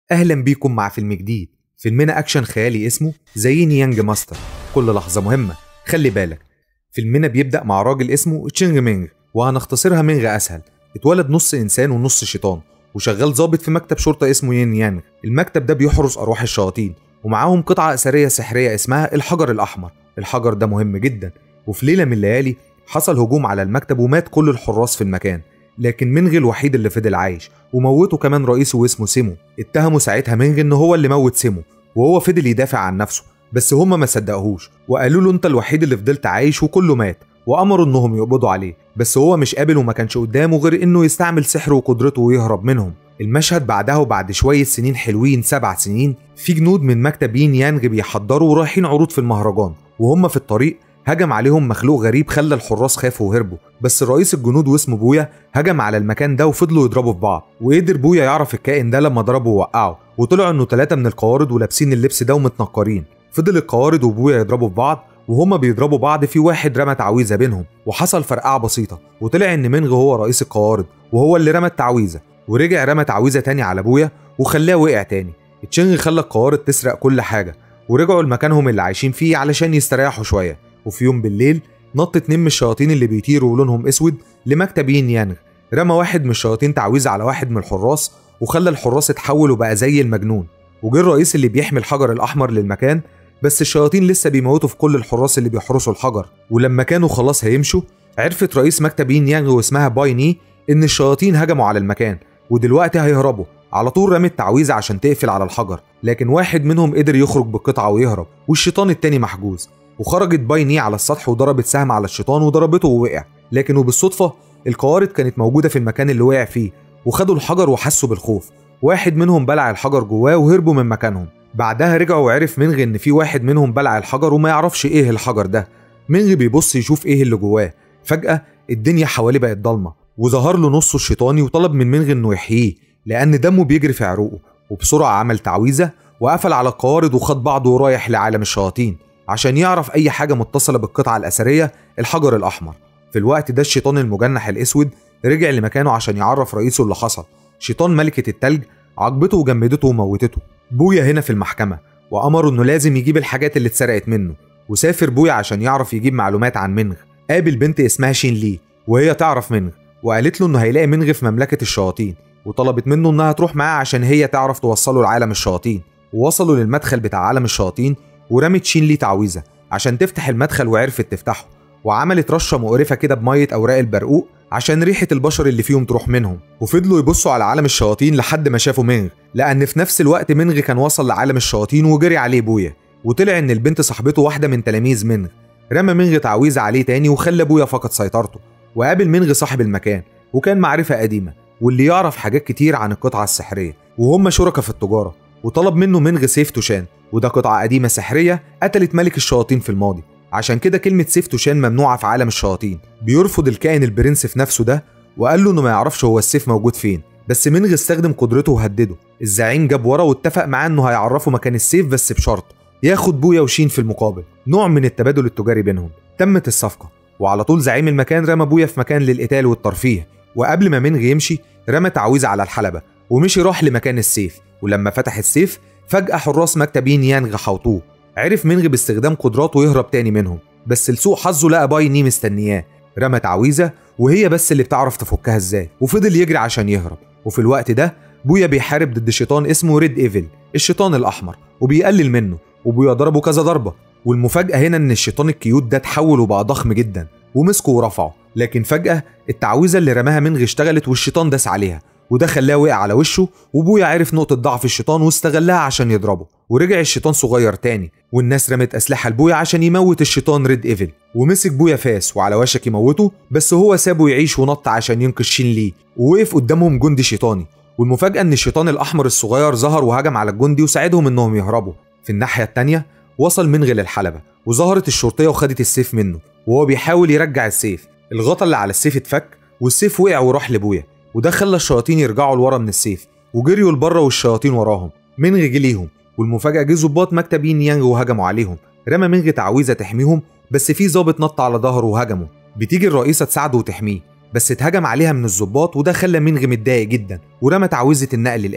اهلا بيكم مع فيلم جديد فيلمنا اكشن خيالي اسمه زيني يانج ماستر كل لحظه مهمه خلي بالك فيلمنا بيبدا مع راجل اسمه تشينغ مينغ وهنختصرها مينغ اسهل اتولد نص انسان ونص شيطان وشغال ضابط في مكتب شرطه اسمه ين يانغ المكتب ده بيحرس ارواح الشياطين ومعاهم قطعه اثريه سحريه اسمها الحجر الاحمر الحجر ده مهم جدا وفي ليله من الليالي حصل هجوم على المكتب ومات كل الحراس في المكان لكن منغ الوحيد اللي فضل عايش وموته كمان رئيسه واسمه سيمو اتهموا ساعتها منغ ان هو اللي موت سيمو وهو فضل يدافع عن نفسه بس هما ما صدقوهوش وقالوا له انت الوحيد اللي فضلت عايش وكله مات وامروا انهم يقبضوا عليه بس هو مش قابل وما كانش قدامه غير انه يستعمل سحره وقدرته ويهرب منهم المشهد بعدها وبعد شوية سنين حلوين سبع سنين في جنود من مكتب يين يانغ بيحضروا ورايحين عروض في المهرجان وهم في الطريق هجم عليهم مخلوق غريب خلى الحراس خافوا وهربوا بس رئيس الجنود واسمه بويا هجم على المكان ده وفضلوا يضربوا في بعض وقدر بويا يعرف الكائن ده لما ضربه ووقعه وطلعوا انه ثلاثة من القوارض ولابسين اللبس ده ومتنكرين فضل القوارض وبويا يضربوا في بعض وهما بيضربوا بعض في واحد رمى تعويذه بينهم وحصل فرقعه بسيطه وطلع ان منغ هو رئيس القوارض وهو اللي رمى التعويذه ورجع رمى تعويذه تاني على بويا وخلاه وقع تاني تشينغ خلى القوارض تسرق كل حاجه ورجعوا لمكانهم اللي عايشين فيه علشان يستريحوا شويه وفي يوم بالليل نط اتنين من الشياطين اللي بيطيروا ولونهم اسود لمكتب يين يانغ رمى واحد من الشياطين تعويذه على واحد من الحراس وخلى الحراس اتحول وبقى زي المجنون وجه الرئيس اللي بيحمي الحجر الاحمر للمكان بس الشياطين لسه بيموتوا في كل الحراس اللي بيحرسوا الحجر ولما كانوا خلاص هيمشوا عرفت رئيس مكتب يين يانغ واسمها باي ني ان الشياطين هجموا على المكان ودلوقتي هيهربوا على طول رمت تعويذه عشان تقفل على الحجر لكن واحد منهم قدر يخرج بالقطعه ويهرب والشيطان التاني محجوز وخرجت باي ني على السطح وضربت سهم على الشيطان وضربته ووقع لكن وبالصدفه القوارض كانت موجوده في المكان اللي وقع فيه وخدوا الحجر وحسوا بالخوف واحد منهم بلع الحجر جواه وهربوا من مكانهم بعدها رجعوا وعرف منغ ان في واحد منهم بلع الحجر وما يعرفش ايه الحجر ده منغ بيبص يشوف ايه اللي جواه فجأة الدنيا حواليه بقت ضلمة وظهر له نصه الشيطاني وطلب من منغ انه يحييه لان دمه بيجري في عروقه وبسرعة عمل تعويذة وقفل على القوارض وخد بعضه ورايح لعالم الشياطين عشان يعرف اي حاجة متصلة بالقطعة الأثرية الحجر الأحمر في الوقت ده الشيطان المجنح الأسود رجع لمكانه عشان يعرف رئيسه اللي حصل شيطان ملكة التلج عاقبته وجمدته وموتته بويا هنا في المحكمة وأمره إنه لازم يجيب الحاجات اللي اتسرقت منه وسافر بويا عشان يعرف يجيب معلومات عن منغ قابل بنت اسمها شين لي وهي تعرف منغ وقالت له إنه هيلاقي منغ في مملكة الشياطين وطلبت منه إنها تروح معاه عشان هي تعرف توصله لعالم الشياطين ووصلوا للمدخل بتاع عالم الشياطين ورمت شين لي تعويذة عشان تفتح المدخل وعرفت تفتحه وعملت رشة مقرفة كده بمية أوراق البرقوق عشان ريحة البشر اللي فيهم تروح منهم وفضلوا يبصوا على عالم الشياطين لحد ما شافوا منغ لأن في نفس الوقت منغ كان وصل لعالم الشياطين وجري عليه بويا وطلع إن البنت صاحبته واحدة من تلاميذ منغ رمى منغ تعويذة عليه تاني وخلى بويا فقد سيطرته وقابل منغ صاحب المكان وكان معرفة قديمة واللي يعرف حاجات كتير عن القطعة السحرية وهم شركاء في التجارة وطلب منه منغ سيف توشان وده قطعة قديمة سحرية قتلت ملك الشياطين في الماضي عشان كده كلمة سيف توشان ممنوعة في عالم الشياطين بيرفض الكائن البرنس في نفسه ده وقال له انه ما يعرفش هو السيف موجود فين بس منغ استخدم قدرته وهدده الزعيم جاب ورا واتفق معاه انه هيعرفه مكان السيف بس بشرط ياخد بويا وشين في المقابل نوع من التبادل التجاري بينهم تمت الصفقة وعلى طول زعيم المكان رمى بويا في مكان للقتال والترفيه وقبل ما منغ يمشي رمى تعويذة على الحلبة ومشي راح لمكان السيف ولما فتح السيف فجأة حراس مكتبين يانغ حوطوه عرف منغ باستخدام قدراته يهرب تاني منهم بس لسوء حظه لقى باي ني مستنياه رمى تعويذة وهي بس اللي بتعرف تفكها ازاي وفضل يجري عشان يهرب وفي الوقت ده بويا بيحارب ضد شيطان اسمه ريد ايفل الشيطان الاحمر وبيقلل منه وبويا ضربه كذا ضربه والمفاجاه هنا ان الشيطان الكيوت ده اتحول وبقى ضخم جدا ومسكه ورفعه لكن فجاه التعويذه اللي رماها منغ اشتغلت والشيطان داس عليها وده خلاه وقع على وشه وبويا عرف نقطة ضعف الشيطان واستغلها عشان يضربه ورجع الشيطان صغير تاني والناس رمت أسلحة لبويا عشان يموت الشيطان ريد ايفل ومسك بويا فاس وعلى وشك يموته بس هو سابه يعيش ونط عشان ينقذ شين لي ووقف قدامهم جندي شيطاني والمفاجأة إن الشيطان الأحمر الصغير ظهر وهجم على الجندي وساعدهم إنهم يهربوا في الناحية التانية وصل منغ للحلبة وظهرت الشرطية وخدت السيف منه وهو بيحاول يرجع السيف الغطا اللي على السيف اتفك والسيف وقع وراح لبويا وده خلى الشياطين يرجعوا لورا من السيف وجريوا لبره والشياطين وراهم منغ جه ليهم والمفاجأة جه ظباط مكتب يين يانج وهجموا عليهم رمى منغ تعويذة تحميهم بس في ظابط نط على ظهره وهجمه بتيجي الرئيسة تساعده وتحميه بس اتهجم عليها من الظباط وده خلى منغ متضايق جدا ورمى تعويذة النقل الآلي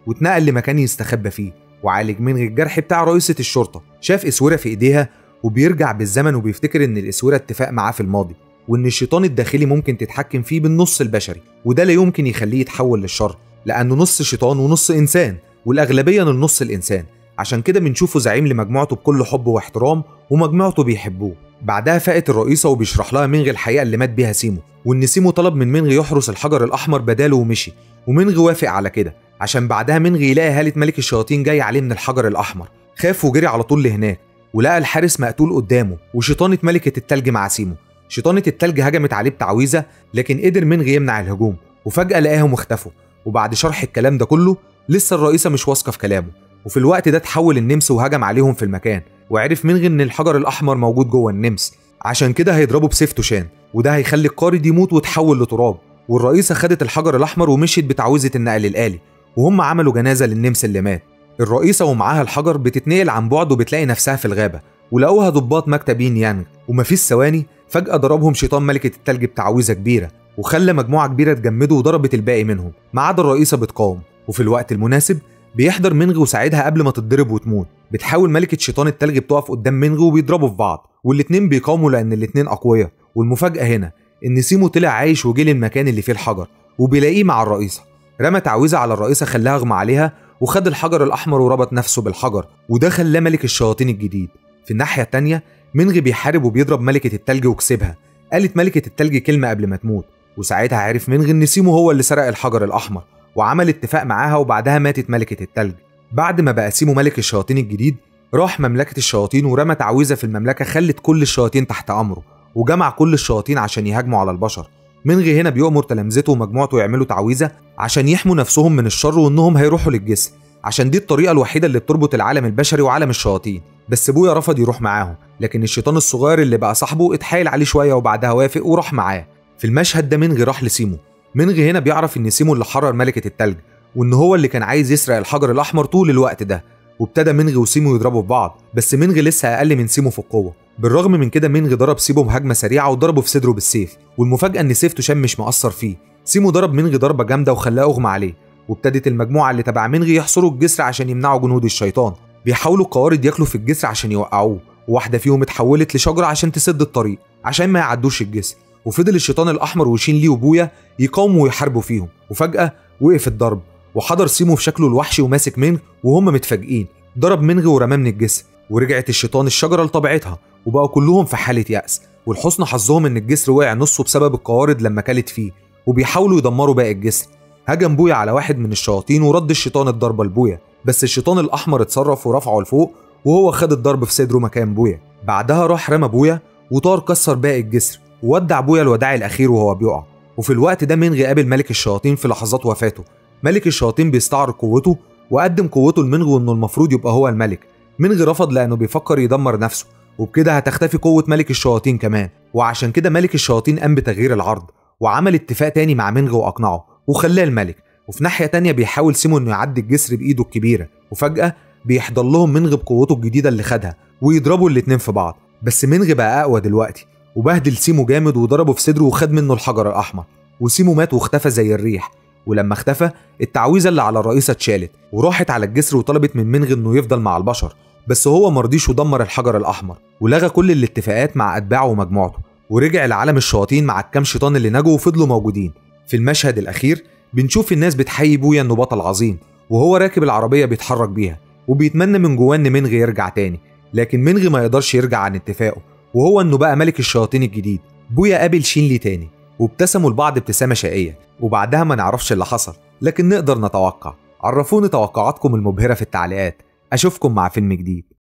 واتنقل لمكان يستخبى فيه وعالج منغ الجرح بتاع رئيسة الشرطة شاف اسورة في ايديها وبيرجع بالزمن وبيفتكر ان الاسورة اتفاق معاه في الماضي وان الشيطان الداخلي ممكن تتحكم فيه بالنص البشري وده لا يمكن يخليه يتحول للشر لانه نص شيطان ونص انسان والاغلبيه للنص الانسان عشان كده بنشوفه زعيم لمجموعته بكل حب واحترام ومجموعته بيحبوه بعدها فاقت الرئيسة وبيشرح لها منغ الحقيقة اللي مات بيها سيمو وإن سيمو طلب من منغ يحرس الحجر الأحمر بداله ومشي ومنغ وافق على كده عشان بعدها منغ يلاقي هالة ملك الشياطين جاي عليه من الحجر الأحمر خاف وجري على طول لهناك ولقى الحارس مقتول قدامه وشيطانة ملكة التلج مع سيمو شيطانة التلج هجمت عليه بتعويذة لكن قدر منغ يمنع الهجوم وفجأة لقاهم اختفوا وبعد شرح الكلام ده كله لسه الرئيسة مش واثقة في كلامه وفي الوقت ده اتحول النمس وهجم عليهم في المكان وعرف منغ ان الحجر الاحمر موجود جوه النمس عشان كده هيضربه بسيف توشان وده هيخلي القارد يموت وتحول لتراب والرئيسة خدت الحجر الأحمر ومشيت بتعويذة النقل الآلي وهم عملوا جنازة للنمس اللي مات الرئيسة ومعاها الحجر بتتنقل عن بعد وبتلاقي نفسها في الغابة ولقوها ضباط مكتبين يانغ ومفيش ثواني فجأة ضربهم شيطان ملكة التلج بتعويذة كبيرة وخلى مجموعة كبيرة تجمدوا وضربت الباقي منهم ما عدا الرئيسة بتقاوم وفي الوقت المناسب بيحضر منغ وساعدها قبل ما تتضرب وتموت بتحاول ملكة شيطان التلج بتقف قدام منغ وبيضربوا في بعض والاتنين بيقاوموا لأن الاتنين أقوياء والمفاجأة هنا إن سيمو طلع عايش وجه للمكان اللي فيه الحجر وبيلاقيه مع الرئيسة رمى تعويذة على الرئيسة خلاها أغمى عليها وخد الحجر الأحمر وربط نفسه بالحجر وده خلاه ملك الشياطين الجديد في الناحية التانية منغ بيحارب وبيضرب ملكة التلج وكسبها قالت ملكة التلج كلمة قبل ما تموت وساعتها عرف منغ إن سيمو هو اللي سرق الحجر الأحمر وعمل اتفاق معاها وبعدها ماتت ملكة التلج بعد ما بقى سيمو ملك الشياطين الجديد راح مملكة الشياطين ورمى تعويذة في المملكة خلت كل الشياطين تحت أمره وجمع كل الشياطين عشان يهاجموا على البشر منغي هنا بيأمر تلامذته ومجموعته يعملوا تعويذة عشان يحموا نفسهم من الشر وإنهم هيروحوا للجسر عشان دي الطريقة الوحيدة اللي بتربط العالم البشري وعالم الشياطين بس ابويا رفض يروح معاهم لكن الشيطان الصغير اللي بقى صاحبه اتحايل عليه شوية وبعدها وافق وراح معاه في المشهد ده منغي راح لسيمو منغي هنا بيعرف ان سيمو اللي حرر ملكة التلج وان هو اللي كان عايز يسرق الحجر الاحمر طول الوقت ده وابتدى منغي وسيمو يضربوا في بعض بس منغي لسه اقل من سيمو في القوه بالرغم من كده منغي ضرب سيمو بهجمه سريعه وضربه في صدره بالسيف والمفاجاه ان سيف توشان مش مأثر فيه سيمو ضرب منغي ضربه جامده وخلاه اغمى عليه وابتدت المجموعه اللي تبع منغي يحصروا الجسر عشان يمنعوا جنود الشيطان بيحاولوا القوارض ياكلوا في الجسر عشان يوقعوه وواحده فيهم اتحولت لشجره عشان تسد الطريق عشان ما يعدوش الجسر وفضل الشيطان الاحمر وشين ليه وبويا يقاوموا ويحاربوا فيهم وفجاه وقف الضرب وحضر سيمو في شكله الوحشي وماسك منغ وهم متفاجئين ضرب منغ ورماه من الجسر ورجعت الشيطان الشجره لطبيعتها وبقوا كلهم في حاله يأس والحسن حظهم ان الجسر وقع نصه بسبب القوارض لما كلت فيه وبيحاولوا يدمروا باقي الجسر هجم بويا على واحد من الشياطين ورد الشيطان الضربه لبويا بس الشيطان الاحمر اتصرف ورفعه لفوق وهو خد الضرب في صدره مكان بويا بعدها راح رمى بويا وطار كسر باقي الجسر وودع بويا الوداع الاخير وهو بيقع وفي الوقت ده منغي قابل ملك الشياطين في لحظات وفاته ملك الشياطين بيستعرض قوته وقدم قوته لمنغ وانه المفروض يبقى هو الملك منغ رفض لانه بيفكر يدمر نفسه وبكده هتختفي قوة ملك الشياطين كمان وعشان كده ملك الشياطين قام بتغيير العرض وعمل اتفاق تاني مع منغ واقنعه وخلاه الملك وفي ناحية تانية بيحاول سيمو انه يعدي الجسر بايده الكبيرة وفجأة بيحضر لهم منغ بقوته الجديدة اللي خدها ويضربوا الاتنين في بعض بس منغ بقى اقوى دلوقتي وبهدل سيمو جامد وضربه في صدره وخد منه الحجر الاحمر وسيمو مات واختفى زي الريح ولما اختفى التعويذه اللي على الرئيسه اتشالت وراحت على الجسر وطلبت من منغ انه يفضل مع البشر بس هو مرضيش ودمر الحجر الاحمر ولغى كل الاتفاقات مع اتباعه ومجموعته ورجع لعالم الشياطين مع الكام شيطان اللي نجوا وفضلوا موجودين في المشهد الاخير بنشوف الناس بتحيي بويا انه بطل عظيم وهو راكب العربيه بيتحرك بيها وبيتمنى من جواه ان منغ يرجع تاني لكن منغ ما يقدرش يرجع عن اتفاقه وهو انه بقى ملك الشياطين الجديد بويا قابل شينلي تاني وابتسموا لبعض ابتسامة شقية وبعدها ما نعرفش اللي حصل لكن نقدر نتوقع عرفوني توقعاتكم المبهرة في التعليقات أشوفكم مع فيلم جديد